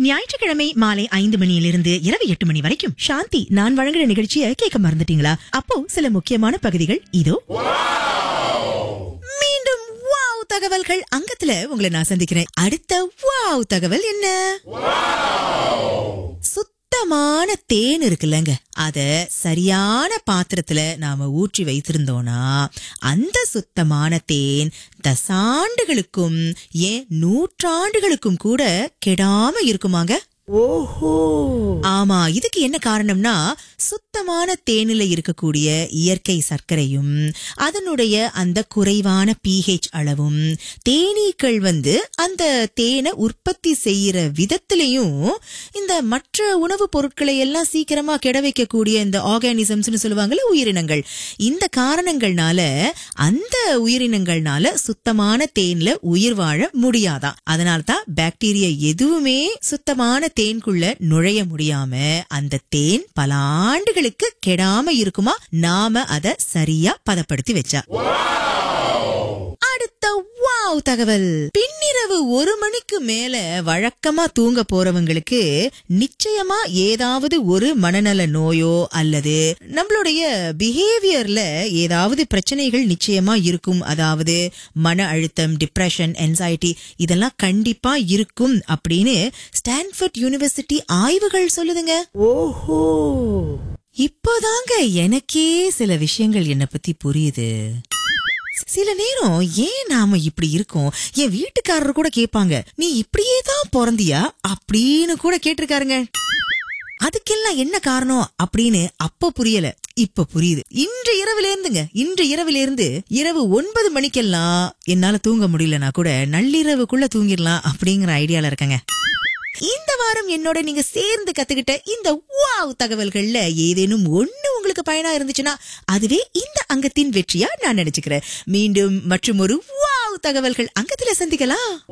ஞாயிற்றுக்கிழமை மாலை ஐந்து மணியிலிருந்து இரவு எட்டு மணி வரைக்கும் சாந்தி நான் வழங்குற நிகழ்ச்சியை கேட்க மறந்துட்டீங்களா அப்போ சில முக்கியமான பகுதிகள் இதோ மீண்டும் வாவ் தகவல்கள் அங்கத்துல உங்களை நான் சந்திக்கிறேன் அடுத்த வாவ் தகவல் என்ன சுத்தமான தேன் இருக்குல்லங்க அத சரியான பாத்திரத்துல நாம ஊற்றி வைத்திருந்தோம்னா அந்த சுத்தமான தேன் தசாண்டுகளுக்கும் ஏன் நூற்றாண்டுகளுக்கும் கூட கெடாம இருக்குமாங்க ஓஹோ ஆமா இதுக்கு என்ன காரணம்னா சுத்தமான தேனில இருக்கக்கூடிய இயற்கை சர்க்கரையும் அதனுடைய அந்த குறைவான பிஹெச் அளவும் தேனீக்கள் வந்து அந்த தேனை உற்பத்தி செய்யற விதத்திலையும் இந்த மற்ற உணவுப் பொருட்களை எல்லாம் சீக்கிரமா கெட வைக்கக்கூடிய இந்த ஆர்கானிசம்ஸ்னு சொல்லுவாங்கல்ல உயிரினங்கள் இந்த காரணங்கள்னால அந்த உயிரினங்கள்னால சுத்தமான தேன்ல உயிர் வாழ முடியாதாம் அதனால தான் பாக்டீரியா எதுவுமே சுத்தமான தேன்குள்ள நுழைய முடியாம அந்த தேன் பல ஆண்டுகளுக்கு கெடாம இருக்குமா நாம அத சரியா பதப்படுத்தி வச்சா அடுத்த வாவ் தகவல் பின்னிரவு ஒரு மணிக்கு மேல வழக்கமா தூங்க போறவங்களுக்கு நிச்சயமா ஏதாவது ஒரு மனநல நோயோ அல்லது நம்மளுடைய பிஹேவியர்ல ஏதாவது பிரச்சனைகள் நிச்சயமா இருக்கும் அதாவது மன அழுத்தம் டிப்ரெஷன் என்சைட்டி இதெல்லாம் கண்டிப்பா இருக்கும் அப்படின்னு ஸ்டான்ஃபோர்ட் யூனிவர்சிட்டி ஆய்வுகள் சொல்லுதுங்க ஓஹோ இப்போதாங்க எனக்கே சில விஷயங்கள் என்ன பத்தி புரியுது சில நேரம் ஏன் நாம இப்படி இருக்கோம் என் வீட்டுக்காரர் கூட கேட்பாங்க நீ இப்படியே தான் பிறந்தியா அப்படின்னு கூட கேட்டிருக்காருங்க அதுக்கெல்லாம் என்ன காரணம் அப்படின்னு அப்ப புரியல இப்ப புரியுது இன்று இரவுல இருந்துங்க இன்று இரவுல இருந்து இரவு ஒன்பது மணிக்கெல்லாம் என்னால தூங்க முடியலனா கூட நள்ளிரவுக்குள்ள தூங்கிடலாம் அப்படிங்கிற ஐடியால இருக்கங்க இந்த வாரம் என்னோட நீங்க சேர்ந்து கத்துக்கிட்ட இந்த வாவ் தகவல்கள்ல ஏதேனும் ஒண்ணு உங்களுக்கு பயனா இருந்துச்சுன்னா அதுவே இந்த அங்கத்தின் வெற்றியா நான் நினைச்சுக்கிறேன் மீண்டும் மற்றும் ஒரு வாவ் தகவல்கள் அங்கத்துல சந்திக்கலாம்